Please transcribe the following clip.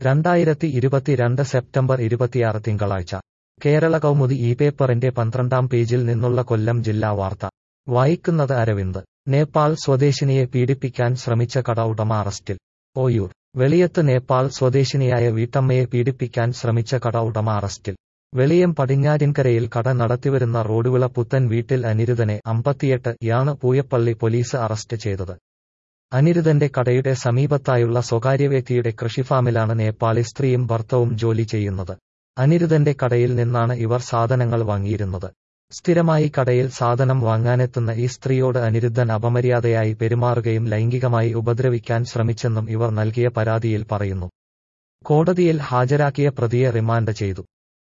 രണ്ടായിരത്തി ഇരുപത്തിരണ്ട് സെപ്റ്റംബർ ഇരുപത്തിയാറ് തിങ്കളാഴ്ച കേരള കൗമുദി ഈ പേപ്പറിന്റെ പന്ത്രണ്ടാം പേജിൽ നിന്നുള്ള കൊല്ലം ജില്ലാ വാർത്ത വായിക്കുന്നത് അരവിന്ദ് നേപ്പാൾ സ്വദേശിനിയെ പീഡിപ്പിക്കാൻ ശ്രമിച്ച കട ഉടമ അറസ്റ്റിൽ ഓയൂർ വെളിയത്ത് നേപ്പാൾ സ്വദേശിനിയായ വീട്ടമ്മയെ പീഡിപ്പിക്കാൻ ശ്രമിച്ച കട ഉടമ അറസ്റ്റിൽ വെളിയം പടിഞ്ഞാറ്റിൻകരയിൽ കട നടത്തിവരുന്ന റോഡുവിള പുത്തൻ വീട്ടിൽ അനിരുദ്ധനെ അമ്പത്തിയെട്ട് യാണ് പൂയപ്പള്ളി പോലീസ് അറസ്റ്റ് ചെയ്തത് അനിരുദ്ധന്റെ കടയുടെ സമീപത്തായുള്ള സ്വകാര്യ വ്യക്തിയുടെ കൃഷിഫാമിലാണ് നേപ്പാളി സ്ത്രീയും ഭർത്തവും ജോലി ചെയ്യുന്നത് അനിരുദ്ധന്റെ കടയിൽ നിന്നാണ് ഇവർ സാധനങ്ങൾ വാങ്ങിയിരുന്നത് സ്ഥിരമായി കടയിൽ സാധനം വാങ്ങാനെത്തുന്ന ഈ സ്ത്രീയോട് അനിരുദ്ധൻ അപമര്യാദയായി പെരുമാറുകയും ലൈംഗികമായി ഉപദ്രവിക്കാൻ ശ്രമിച്ചെന്നും ഇവർ നൽകിയ പരാതിയിൽ പറയുന്നു കോടതിയിൽ ഹാജരാക്കിയ പ്രതിയെ റിമാൻഡ് ചെയ്തു